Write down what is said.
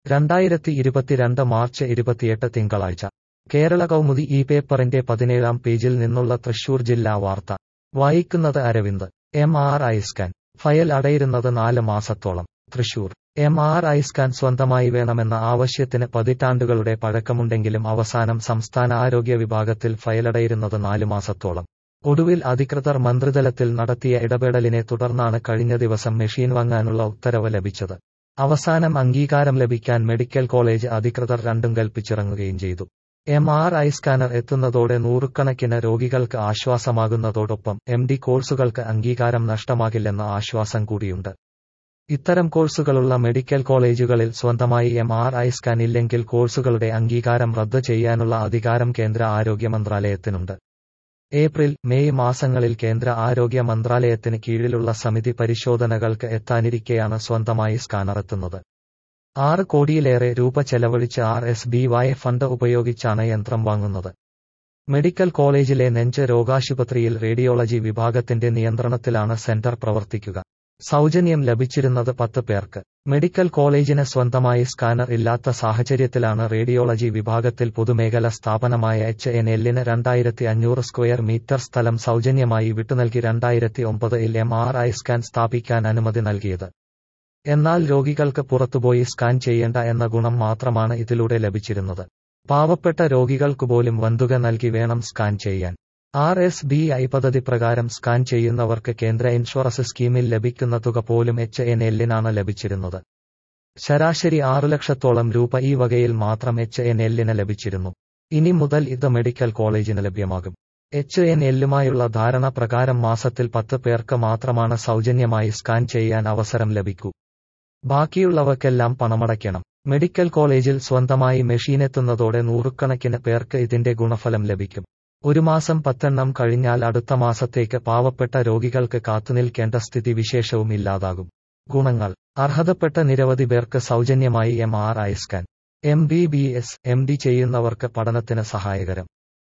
രണ്ടായിരത്തി ഇരുപത്തിരണ്ട് മാർച്ച് ഇരുപത്തിയെട്ട് തിങ്കളാഴ്ച കേരള കൗമുദി ഈ പേപ്പറിന്റെ പതിനേഴാം പേജിൽ നിന്നുള്ള തൃശൂർ ജില്ലാ വാർത്ത വായിക്കുന്നത് Aravind M R I scan file അടയിരുന്നത് നാല് മാസത്തോളം Thrissur M R I scan സ്വന്തമായി വേണമെന്ന ആവശ്യത്തിന് പതിറ്റാണ്ടുകളുടെ പഴക്കമുണ്ടെങ്കിലും അവസാനം സംസ്ഥാന ആരോഗ്യ വിഭാഗത്തിൽ ഫയലടയിരുന്നത് നാല് മാസത്തോളം ഒടുവിൽ അധികൃതർ മന്ത്രിതലത്തിൽ നടത്തിയ ഇടപെടലിനെ തുടർന്നാണ് കഴിഞ്ഞ ദിവസം മെഷീൻ വാങ്ങാനുള്ള ഉത്തരവ് ലഭിച്ചത് അവസാനം അംഗീകാരം ലഭിക്കാൻ മെഡിക്കൽ കോളേജ് അധികൃതർ രണ്ടും കൽപ്പിച്ചിറങ്ങുകയും ചെയ്തു എം ആർ ഐ സ്കാനർ എത്തുന്നതോടെ നൂറുകണക്കിന് രോഗികൾക്ക് ആശ്വാസമാകുന്നതോടൊപ്പം എം ഡി കോഴ്സുകൾക്ക് അംഗീകാരം നഷ്ടമാകില്ലെന്ന ആശ്വാസം കൂടിയുണ്ട് ഇത്തരം കോഴ്സുകളുള്ള മെഡിക്കൽ കോളേജുകളിൽ സ്വന്തമായി എം ആർ ഐ സ്കാൻ ഇല്ലെങ്കിൽ കോഴ്സുകളുടെ അംഗീകാരം റദ്ദ് ചെയ്യാനുള്ള അധികാരം കേന്ദ്ര ആരോഗ്യ മന്ത്രാലയത്തിനുണ്ട് ഏപ്രിൽ മെയ് മാസങ്ങളിൽ കേന്ദ്ര ആരോഗ്യ മന്ത്രാലയത്തിന് കീഴിലുള്ള സമിതി പരിശോധനകൾക്ക് എത്താനിരിക്കെയാണ് സ്വന്തമായി സ്കാനർ എത്തുന്നത് ആറ് കോടിയിലേറെ രൂപ ചെലവഴിച്ച് R S B Y fund ഉപയോഗിച്ചാണ് യന്ത്രം വാങ്ങുന്നത് മെഡിക്കൽ കോളേജിലെ നെഞ്ച് രോഗാശുപത്രിയിൽ റേഡിയോളജി വിഭാഗത്തിന്റെ നിയന്ത്രണത്തിലാണ് സെന്റർ പ്രവർത്തിക്കുക സൗജന്യം ലഭിച്ചിരുന്നത് പത്ത് പേർക്ക് മെഡിക്കൽ കോളേജിന് സ്വന്തമായി സ്കാനർ ഇല്ലാത്ത സാഹചര്യത്തിലാണ് റേഡിയോളജി വിഭാഗത്തിൽ പൊതുമേഖല സ്ഥാപനമായ എച്ച് എൻ എല്ലിന് രണ്ടായിരത്തി അഞ്ഞൂറ് സ്ക്വയർ മീറ്റർ സ്ഥലം സൗജന്യമായി വിട്ടുനൽകി രണ്ടായിരത്തി ഒമ്പതിൽ എം ആർ ഐ സ്കാൻ സ്ഥാപിക്കാൻ അനുമതി നൽകിയത് എന്നാൽ രോഗികൾക്ക് പുറത്തുപോയി സ്കാൻ ചെയ്യേണ്ട എന്ന ഗുണം മാത്രമാണ് ഇതിലൂടെ ലഭിച്ചിരുന്നത് പാവപ്പെട്ട രോഗികൾക്കുപോലും വന്തുക നൽകി വേണം സ്കാൻ ചെയ്യാൻ ആർ എസ് ബി ഐ പദ്ധതി പ്രകാരം സ്കാൻ ചെയ്യുന്നവർക്ക് കേന്ദ്ര ഇൻഷുറൻസ് സ്കീമിൽ ലഭിക്കുന്ന തുക പോലും എച്ച് എൻ എല്ലിനാണ് ലഭിച്ചിരുന്നത് ശരാശരി ആറു ലക്ഷത്തോളം രൂപ ഈ വകയിൽ മാത്രം എച്ച് എൻ എല്ലിന് ലഭിച്ചിരുന്നു ഇനി മുതൽ ഇത് മെഡിക്കൽ കോളേജിന് ലഭ്യമാകും എച്ച് എൻ എല്ലുമായുള്ള ധാരണ പ്രകാരം മാസത്തിൽ പത്ത് പേർക്ക് മാത്രമാണ് സൗജന്യമായി സ്കാൻ ചെയ്യാൻ അവസരം ലഭിക്കൂ ബാക്കിയുള്ളവർക്കെല്ലാം പണമടയ്ക്കണം മെഡിക്കൽ കോളേജിൽ സ്വന്തമായി മെഷീനെത്തുന്നതോടെ നൂറുകണക്കിന് പേർക്ക് ഇതിന്റെ ഗുണഫലം ലഭിക്കും ഒരു മാസം പത്തെണ്ണം കഴിഞ്ഞാൽ അടുത്ത മാസത്തേക്ക് പാവപ്പെട്ട രോഗികൾക്ക് കാത്തുനിൽക്കേണ്ട സ്ഥിതി വിശേഷവും ഇല്ലാതാകും ഗുണങ്ങൾ അർഹതപ്പെട്ട നിരവധി പേർക്ക് സൗജന്യമായി M R I scan M B B S M D ചെയ്യുന്നവർക്ക് പഠനത്തിന് സഹായകരം